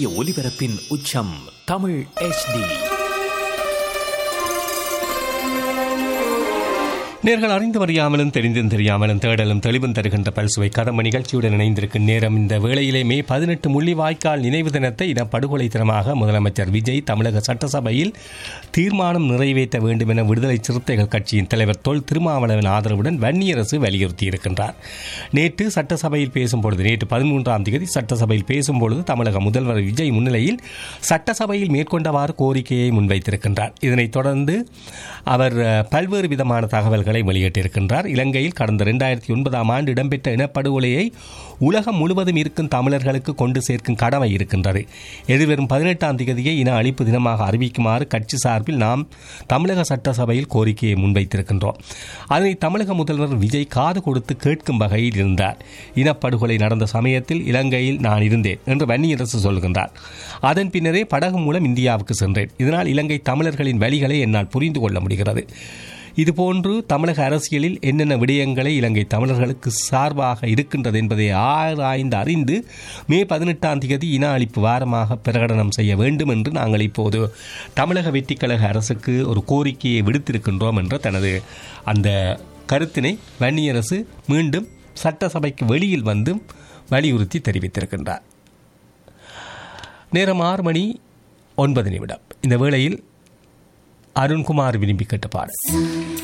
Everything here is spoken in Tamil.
சூரிய ஒளிபரப்பின் உச்சம் தமிழ் HD நேர்கள் அறிந்து அறியாமலும் தெரிந்தும் தெரியாமலும் தேடலும் தெளிவும் தருகின்ற பல்சுவை கதம்ப நிகழ்ச்சியுடன் இணைந்திருக்கும் நேரம் இந்த வேளையிலே மே பதினெட்டு முள்ளிவாய்க்கால் நினைவு தினத்தை இன படுகொலை தினமாக முதலமைச்சர் விஜய் தமிழக சட்டசபையில் தீர்மானம் நிறைவேற்ற வேண்டும் என விடுதலை சிறுத்தைகள் கட்சியின் தலைவர் தொல் திருமாவளவன் ஆதரவுடன் வன்னியரசு வலியுறுத்தியிருக்கின்றார் நேற்று சட்டசபையில் பேசும்பொழுது நேற்று பதிமூன்றாம் தேதி சட்டசபையில் பேசும்பொழுது தமிழக முதல்வர் விஜய் முன்னிலையில் சட்டசபையில் மேற்கொண்டவாறு கோரிக்கையை முன்வைத்திருக்கின்றார் இதனைத் தொடர்ந்து அவர் அஹ், பல்வேறு விதமான தகவல்களை வெளியிட்டிருக்கின்றார் இலங்கையில் கடந்த இரண்டாயிரத்தி ஒன்பதாம் ஆண்டு இடம்பெற்ற இனப்படுகொலையை உலகம் முழுவதும் இருக்கும் தமிழர்களுக்கு கொண்டு சேர்க்கும் கடமை இருக்கின்றது எதிர்வரும் பதினெட்டாம் தேதியை இன அழிப்பு தினமாக அறிவிக்குமாறு கட்சி சார்பில் நாம் தமிழக சட்டசபையில் கோரிக்கையை முன்வைத்திருக்கின்றோம் அதனை தமிழக முதல்வர் விஜய் காது கொடுத்து கேட்கும் வகையில் இருந்தார் இனப்படுகொலை நடந்த சமயத்தில் இலங்கையில் நான் இருந்தேன் என்று வன்னியரசு சொல்கின்றார் அதன் பின்னரே படகு மூலம் இந்தியாவுக்கு சென்றேன் இதனால் இலங்கை தமிழர்களின் வழிகளை என்னால் புரிந்து கொள்ள முடிகிறது இதுபோன்று தமிழக அரசியலில் என்னென்ன விடயங்களை இலங்கை தமிழர்களுக்கு சார்பாக இருக்கின்றது என்பதை ஆராய்ந்து அறிந்து மே பதினெட்டாம் தேதி இன அழிப்பு வாரமாக பிரகடனம் செய்ய வேண்டும் என்று நாங்கள் இப்போது தமிழக வெற்றிக்கழக அரசுக்கு ஒரு கோரிக்கையை விடுத்திருக்கின்றோம் என்ற தனது அந்த கருத்தினை வன்னியரசு மீண்டும் சட்டசபைக்கு வெளியில் வந்து வலியுறுத்தி தெரிவித்திருக்கின்றார் நேரம் ஆறு மணி ஒன்பது நிமிடம் இந்த வேளையில் அருண்குமார் விரும்பி கேட்ட பாடல்